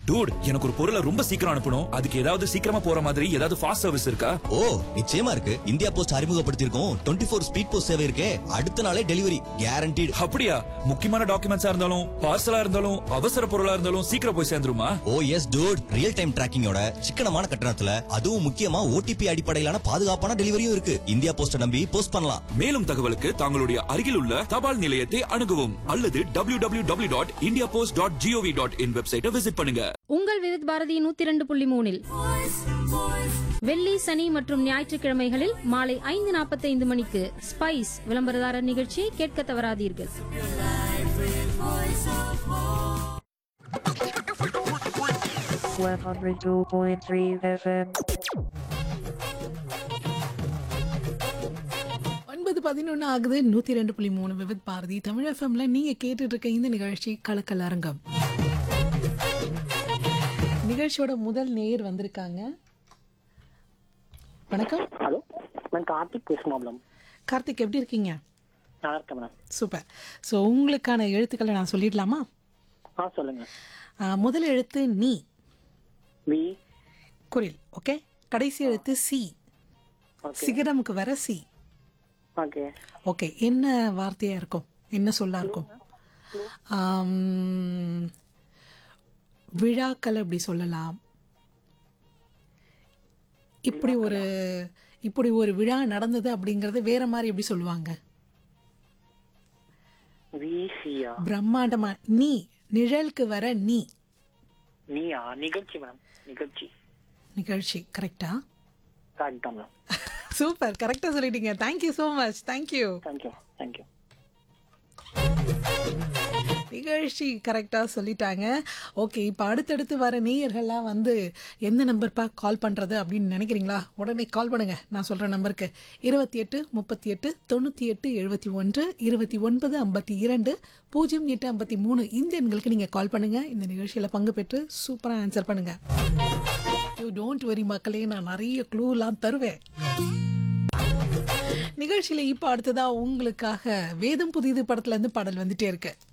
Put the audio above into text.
Dude எனக்கு ஒரு பொருளை ரொம்ப சீக்கிரம் அனுப்பணும் அதுக்கு ஏதாவது சீக்கிரமா போற மாதிரி ஏதாவது ஃபாஸ்ட் சர்வீஸ் இருக்கா ஓ நிச்சயமா இருக்கு இந்தியா போஸ்ட் அறிமுகப்படுத்தியிருக்கோம் டுவெண்ட்டி ஃபோர் ஸ்பீட் போஸ்ட் சேவை இருக்கே அடுத்த நாளே டெலிவரி கேரண்டீடு அப்படியா முக்கியமான டாக்குமெண்ட்ஸா இருந்தாலும் பார்சலா இருந்தாலும் அவசர பொருளா இருந்தாலும் சீக்கிரம் போய் சேர்ந்துருமா oh yes dude real time டிராக்கிங்கோட சிக்கனமான கட்டணத்துல அதுவும் முக்கியமா ஓடிபி அடிப்படையிலான பாதுகாப்பான டெலிவரியும் இருக்கு இந்தியா போஸ்ட நம்பி போஸ்ட் பண்ணலாம் மேலும் தகவலுக்கு தங்களுடைய அருகில் உள்ள தபால் நிலையத்தை அணுகவும் அல்லது W W W dot India post dot GOV dot in வெப்சைட்டை விசிட் பண்ணுங்க உங்கள் விவித் பாரதி நூத்தி ரெண்டு புள்ளி மூணில் வெள்ளி சனி மற்றும் ஞாயிற்றுக்கிழமைகளில் மாலை ஐந்து நாற்பத்தைந்து மணிக்கு ஸ்பைஸ் விளம்பரதாரர் நிகழ்ச்சியை கேட்க தவறாதீர்கள் One hundred two point three FM. ஒன்பது பதினொன்று ஆகுது நூற்றி ரெண்டு புள்ளி மூணு விவித் பாரதி தமிழ் எஃப்எம்ல நீங்கள் கேட்டுட்டு இருக்க இந்த நிகழ்ச்சி கலக்கல் அரங்கம் நிகழ்ச்சியோட முதல் நேயர் வந்திருக்காங்க வணக்கம் ஹலோ நான் கார்த்திக் பேசுமா மேடம் கார்த்திக் எப்படி இருக்கீங்க நல்லா இருக்கேன் மேடம் சூப்பர் ஸோ உங்களுக்கான எழுத்துக்களை நான் சொல்லிடலாமா ஆ சொல்லுங்க ஆ, முதல் எழுத்து நீ வி குரில் ஓகே கடைசி எழுத்து சி ஓகே சிகரமுக்கு வர சி ஓகே ஓகே என்ன வார்த்தையா இருக்கும் என்ன சொல்லா இருக்கும் ஆம், விழாக்கள் அப்படி சொல்லலாம் இப்படி ஒரு இப்படி ஒரு விழா நடந்தது அப்படிங்கறது வேற மாதிரி எப்படி சொல்லுவாங்க வி சியா பிரம்மாண்டமா நீ நிழலுக்கு வர நீ நீயா நிகழ்ச்சி மேடம் நிகழ்ச்சி நிகழ்ச்சி கரெக்டா கரெக்ட் தான் மேடம் சூப்பர் கரெக்டா சொல்லிட்டீங்க thank you so much thank you thank you thank you நிகழ்ச்சி கரெக்டாக சொல்லிட்டாங்க ஓகே இப்போ அடுத்தடுத்து வர நேயர்கள்லாம் வந்து எந்த நம்பர்ப்பா கால் பண்ணுறது அப்படின்னு நினைக்கிறீங்களா உடனே கால் பண்ணுங்க நான் சொல்கிற நம்பருக்கு இருபத்தி எட்டு முப்பத்தி எட்டு தொண்ணூற்றி எட்டு எழுபத்தி ஒன்று இருபத்தி ஒன்பது ஐம்பத்தி இரண்டு பூஜ்ஜியம் எட்டு ஐம்பத்தி மூணு இந்த எண்களுக்கு நீங்கள் கால் பண்ணுங்கள் இந்த நிகழ்ச்சியில் பங்கு பெற்று சூப்பராக ஆன்சர் பண்ணுங்கள் யூ டோன்ட் வரி மக்களே நான் நிறைய க்ளூலாம் தருவேன் நிகழ்ச்சியில் இப்போ அடுத்ததா உங்களுக்காக வேதம் புதிது படத்துல இருந்து பாடல் வந்துட்டே இருக்கு